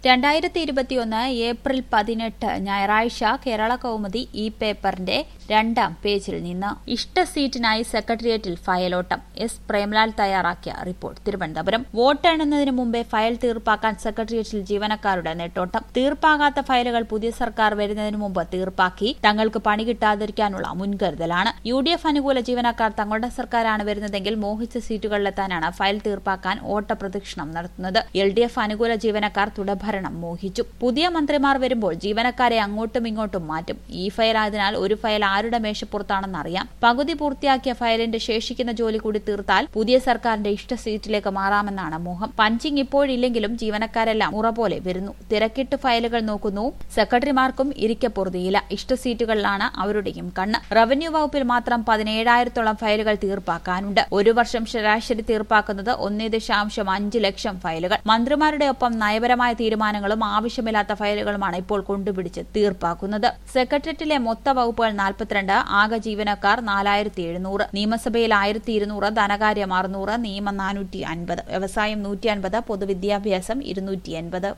രണ്ടായിരത്തി ഇരുപത്തിയൊന്ന് ഏപ്രിൽ പതിനെട്ട് ഞായറാഴ്ച കേരള കൗമുദി ഈ പേപ്പറിന്റെ രണ്ടാം പേജിൽ നിന്ന് ഇഷ്ട സീറ്റിനായി സെക്രട്ടേറിയറ്റിൽ ഫയലോട്ടം എസ് പ്രേംലാൽ തയ്യാറാക്കിയ റിപ്പോർട്ട് തിരുവനന്തപുരം വോട്ടെണ്ണുന്നതിന് മുമ്പേ ഫയൽ തീർപ്പാക്കാൻ സെക്രട്ടേറിയറ്റിൽ ജീവനക്കാരുടെ നെട്ടോട്ടം തീർപ്പാകാത്ത ഫയലുകൾ പുതിയ സർക്കാർ വരുന്നതിന് മുമ്പ് തീർപ്പാക്കി തങ്ങൾക്ക് പണി കിട്ടാതിരിക്കാനുള്ള മുൻകരുതലാണ് യു ഡി എഫ് അനുകൂല ജീവനക്കാർ തങ്ങളുടെ സർക്കാരാണ് വരുന്നതെങ്കിൽ മോഹിച്ച സീറ്റുകളിലെത്താനാണ് ഫയൽ തീർപ്പാക്കാൻ ഓട്ടപ്രദക്ഷിണം നടത്തുന്നത് എൽ ഡി എഫ് അനുകൂല ജീവനക്കാർ തുടർഭരണം മോഹിച്ചു പുതിയ മന്ത്രിമാർ വരുമ്പോൾ ജീവനക്കാരെ അങ്ങോട്ടും ഇങ്ങോട്ടും മാറ്റും ഈ ഫയൽ ആയതിനാൽ ഒരു ഫയൽ ആരുടെ മേശപ്പുറത്താണെന്ന് അറിയാം പകുതി പൂർത്തിയാക്കിയ ഫയലിന്റെ ശേഷിക്കുന്ന ജോലി കൂടി തീർത്താൽ പുതിയ സർക്കാരിന്റെ ഇഷ്ട സീറ്റിലേക്ക് മാറാമെന്നാണ് മോഹം പഞ്ചിങ് ഇപ്പോഴില്ലെങ്കിലും ജീവനക്കാരെല്ലാം ഉറ പോലെ വരുന്നു തിരക്കിട്ട് ഫയലുകൾ നോക്കുന്നു സെക്രട്ടറിമാർക്കും ഇരിക്കപ്പുറതിയില്ല ഇഷ്ട സീറ്റുകളിലാണ് അവരുടെയും കണ്ണ് റവന്യൂ വകുപ്പിൽ മാത്രം പതിനേഴായിരത്തോളം ഫയലുകൾ തീർപ്പാക്കാനുണ്ട് ഒരു വർഷം ശരാശരി തീർപ്പാക്കുന്നത് ഒന്നേ ദശാംശം അഞ്ച് ലക്ഷം ഫയലുകൾ മന്ത്രിമാരുടെ ഒപ്പം നയപരമായ തീരുമാനങ്ങളും ആവശ്യമില്ലാത്ത ഫയലുകളുമാണ് ഇപ്പോൾ കൊണ്ടുപിടിച്ച് തീർപ്പാക്കുന്നത് സെക്രട്ടേറിയറ്റിലെ മൊത്ത വകുപ്പുകൾ നാൽപ്പത്തിരണ്ട് ആകെ ജീവനക്കാർ നാലായിരത്തി എഴുന്നൂറ് നിയമസഭയിൽ ആയിരത്തി ഇരുന്നൂറ് ധനകാര്യം അറുന്നൂറ് നിയമം നാനൂറ്റി അൻപത് വ്യവസായം നൂറ്റി അൻപത് പൊതുവിദ്യാഭ്യാസം ഇരുന്നൂറ്റി എൺപത്